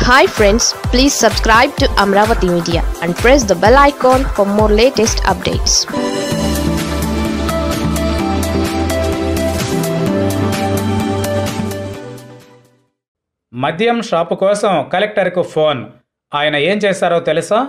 hi friends please subscribe to Amaravati media and press the bell icon for more latest updates మద్యం shop కోసం కలెక్టర్కు phone ఆయన ఏం చేశారో తెలుసా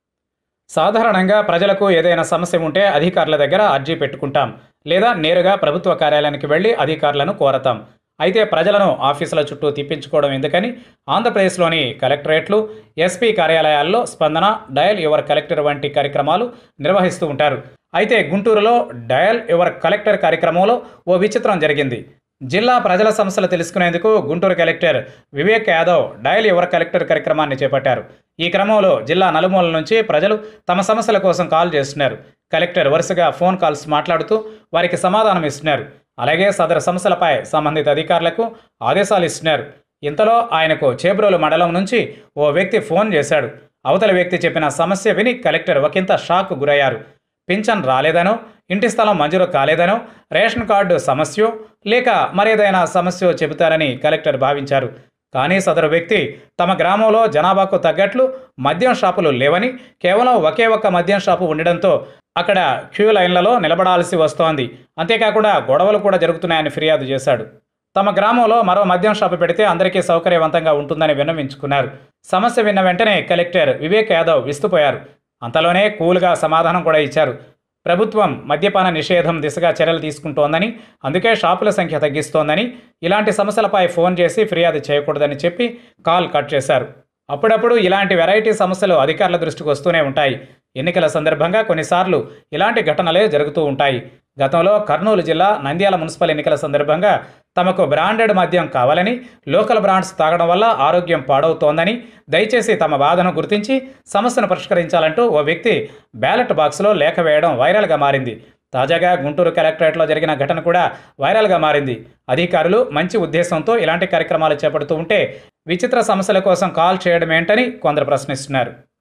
సాధారణంగా ప్రజలకు ఏదైనా సమస్య ఉంటే అధికారుల దగ్గర అర్జీ పెట్టుకుంటాం లేదా నేరుగా ప్రభుత్వ కార్యాలయానికి వెళ్ళి అధికారులను కోరతాం అయితే ప్రజలను ఆఫీసుల చుట్టూ తిప్పించుకోవడం ఎందుకని ఆంధ్రప్రదేశ్లోని కలెక్టరేట్లు ఎస్పీ కార్యాలయాల్లో స్పందన డయల్ యువర్ కలెక్టర్ వంటి కార్యక్రమాలు నిర్వహిస్తూ ఉంటారు అయితే గుంటూరులో డయల్ యువర్ కలెక్టర్ కార్యక్రమంలో ఓ విచిత్రం జరిగింది జిల్లా ప్రజల సమస్యలు తెలుసుకునేందుకు Guntur collector Vivek Yadav dial your collector కార్యక్రమాన్ని చేపట్టారు ఈ క్రమంలో జిల్లా నలుమూలల నుంచి ప్రజలు తమ సమస్యల కోసం కాల్ చేస్తున్నారు కలెక్టర్ వరుసగా ఫోన్ కాల్స్ మాట్లాడుతూ వారికి సమాధానం ఇస్తున్నారు అలాగే సదరు సమస్యలపై సంబంధిత అధికారులకు ఆదేశాలు ఇస్తున్నారు ఇంతలో ఆయనకు చేబ్రోలు మండలం నుంచి ఓ వ్యక్తి ఫోన్ చేశాడు అవతల వ్యక్తి చెప్పిన సమస్య విని కలెక్టర్ ఒకంత షాక్ గురయ్యారు పింఛన్ రాలేదనో ఇంటి స్థలం మంజూరు కాలేదనో రేషన్ కార్డు సమస్యో లేక మరేదైనా సమస్యో చెబుతారని కలెక్టర్ భావించారు కానీ సదరు వ్యక్తి తమ గ్రామంలో జనాభాకు తగ్గట్లు మద్యం షాపులు లేవని కేవలం ఒకే ఒక్క మద్యం షాపు ఉండడంతో అక్కడ క్యూ లైన్లలో నిలబడాల్సి వస్తోంది అంతేకాకుండా గొడవలు కూడా జరుగుతున్నాయని ఫిర్యాదు చేశాడు తమ గ్రామంలో మరో మద్యం షాపు పెడితే అందరికీ సౌకర్యవంతంగా ఉంటుందని విన్నవించుకున్నారు సమస్య విన్న వెంటనే కలెక్టర్ వివేక్ యాదవ్ విస్తుపోయారు అంతలోనే కూల్గా సమాధానం కూడా ఇచ్చారు ప్రభుత్వం మద్యపాన నిషేధం దిశగా చర్యలు తీసుకుంటోందని అందుకే షాపుల సంఖ్య తగ్గిస్తోందని ఇలాంటి సమస్యలపై ఫోన్ చేసి ఫిర్యాదు చేయకూడదని చెప్పి కాల్ కట్ చేశారు అప్పుడప్పుడు ఇలాంటి వెరైటీ సమస్యలు అధికారుల దృష్టికి వస్తూనే ఉంటాయి ఎన్నికల సందర్భంగా కొన్నిసార్లు ఇలాంటి ఘటనలే జరుగుతూ ఉంటాయి గతంలో కర్నూలు జిల్లా నంద్యాల మున్సిపల్ ఎన్నికల సందర్భంగా తమకు బ్రాండెడ్ మద్యం కావాలని లోకల్ బ్రాండ్స్ తాగడం వల్ల ఆరోగ్యం పాడవుతోందని దయచేసి తమ బాధను గుర్తించి సమస్యను పరిష్కరించాలంటూ ఓ వ్యక్తి బ్యాలెట్ బాక్స్లో లేఖ వేయడం వైరల్గా మారింది తాజాగా గుంటూరు కలెక్టరేట్లో జరిగిన ఘటన కూడా వైరల్గా మారింది అధికారులు మంచి ఉద్దేశంతో ఇలాంటి కార్యక్రమాలు చేపడుతూ ఉంటే విచిత్ర సమస్యల కోసం కాల్ చేయడం ఏంటని కొందరు ప్రశ్నిస్తున్నారు